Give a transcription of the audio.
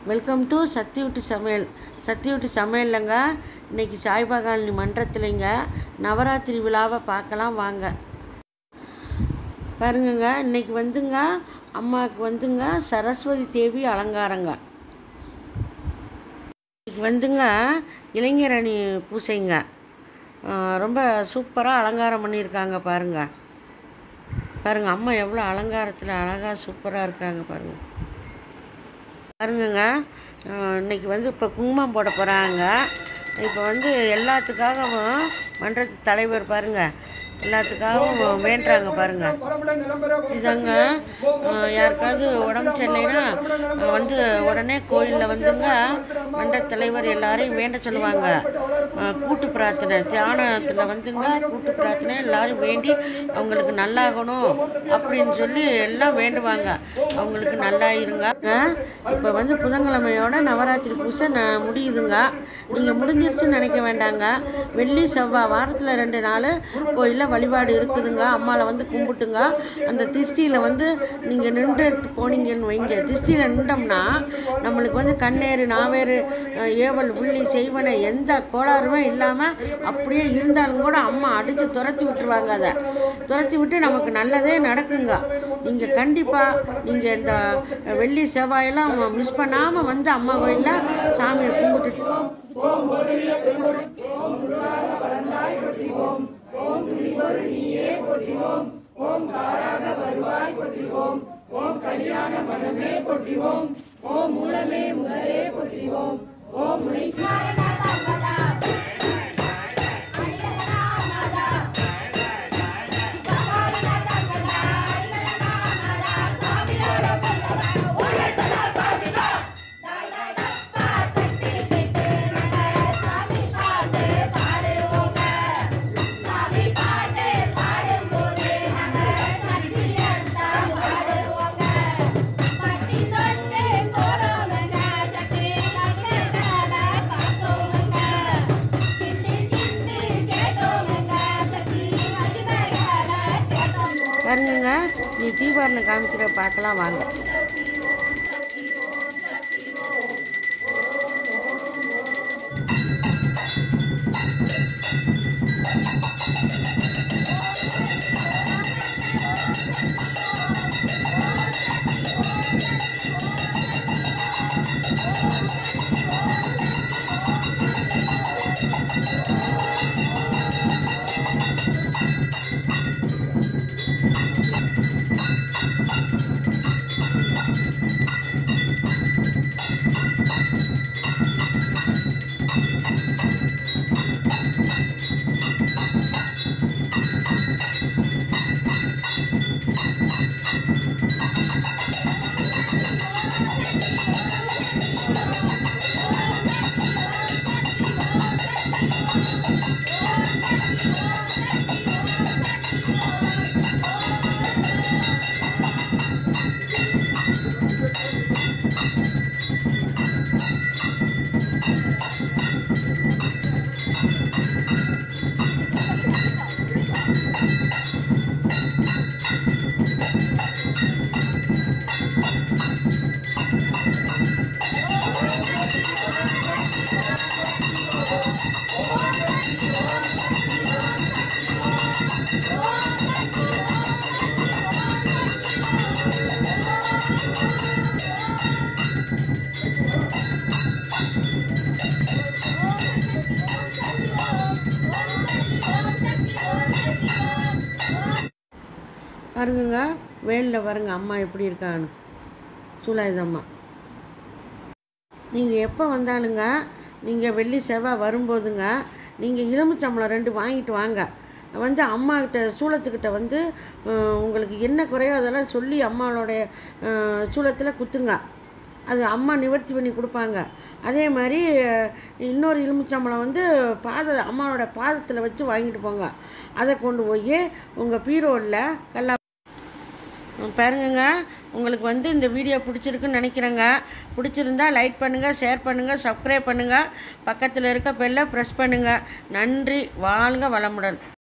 welcome to சக்தி விட்டு சமையல் சக்தி விட்டு சமையல்லங்க இன்னைக்கு சாய்பா காலனி மன்றத்துலேங்க நவராத்திரி விழாவை பார்க்கலாம் வாங்க பாருங்கங்க இன்னைக்கு வந்துங்க அம்மாவுக்கு வந்துங்க சரஸ்வதி தேவி அலங்காரங்க இன்னைக்கு வந்துங்க இளைஞரணி பூசைங்க ஆஹ் ரொம்ப சூப்பராக அலங்காரம் பண்ணியிருக்காங்க பாருங்க பாருங்க அம்மா எவ்வளோ அலங்காரத்தில் அழகாக சூப்பராக இருக்காங்க பாருங்க பாருங்கங்க அஹ் இன்னைக்கு வந்து இப்போ குங்குமம் போட போகிறாங்க இப்போ வந்து எல்லாத்துக்காகவும் மன்றத்து தலைவர் பாருங்க எல்லாத்துக்காகவும் வேண்டுறாங்க பாருங்க இதாங்க அஹ் யாருக்காவது உடம்பு சரியில்லைன்னா அஹ் வந்து உடனே கோயிலில் வந்துங்க மன்ற தலைவர் எல்லாரையும் வேண்ட சொல்லுவாங்க அஹ் கூட்டு பிரார்த்தனை தியானத்தில் வந்துங்க கூட்டு பிரார்த்தனை எல்லாரும் வேண்டி அவங்களுக்கு நல்லாகணும் அப்படின்னு சொல்லி எல்லாம் வேண்டுவாங்க அவங்களுக்கு நல்லா இருங்க இப்போ வந்து புதன்கிழமையோட நவராத்திரி பூஜை ந முடியுதுங்க நீங்கள் முடிஞ்சிருச்சுன்னு நினைக்க வேண்டாங்க வெள்ளி செவ்வாய் வாரத்தில் ரெண்டு நாள் கோயிலில் வழிபாடு இருக்குதுங்க அம்மாவை வந்து கும்பிட்டுங்க அந்த திருஷ்டியில் வந்து நீங்கள் நின்று போனீங்கன்னு வைங்க திருஷ்டியில் நின்றோம்னா நம்மளுக்கு வந்து கண்ணேறு நாவேறு அஹ், ஏவல் புள்ளி செய்வனை எந்த கோளாறுமே இல்லாமல் அப்படியே இருந்தாலும் கூட அம்மா அடித்து துரத்தி விட்டுருவாங்க அதை துரத்தி விட்டு நமக்கு நல்லதே நடக்குங்க நீங்கள் கண்டிப்பாக நீங்கள் இந்த வெள்ளி செவ்வாயெல்லாம் மிஸ் பண்ணாமல் வந்து அம்மா கோயிலில் சாமியை கும்பிட்டுட்டு பாருங்கங்க நீ தீபாவளி காமிக்கிற பார்க்கலாம் வாங்க பாருங்கங்க வேலில் பாருங்க அம்மா எப்படி இருக்கான்னு சூலாயுதம்மா நீங்கள் எப்போ வந்தாலுங்க நீங்கள் வெள்ளி செவ்வாய் வரும்போதுங்க நீங்கள் எலுமிச்சம்பளம் ரெண்டு வாங்கிட்டு வாங்க வந்து அம்மா கிட்ட சூளத்துக்கிட்ட வந்து அஹ், உங்களுக்கு என்ன குறையோ அதெல்லாம் சொல்லி அம்மாவோடைய அஹ், சூளத்தில் குத்துங்க அது அம்மா நிவர்த்தி பண்ணி கொடுப்பாங்க அதே மாதிரி அஹ், இன்னொரு எலுமிச்சம்பளம் வந்து பாத அம்மாவோட பாதத்தில் வச்சு வாங்கிட்டு போங்க அதை கொண்டு போய் உங்கள் பீரோவில் கல்லா பாருங்கங்க உங்களுக்கு வந்து இந்த வீடியோ பிடிச்சிருக்குன்னு நினைக்கிறேங்க பிடிச்சிருந்தா லைக் பண்ணுங்கள் ஷேர் பண்ணுங்கள் சப்ஸ்கிரைப் பண்ணுங்கள் பக்கத்தில் இருக்க பெல்லை ப்ரெஸ் பண்ணுங்கள் நன்றி வாழ்க வளமுடன்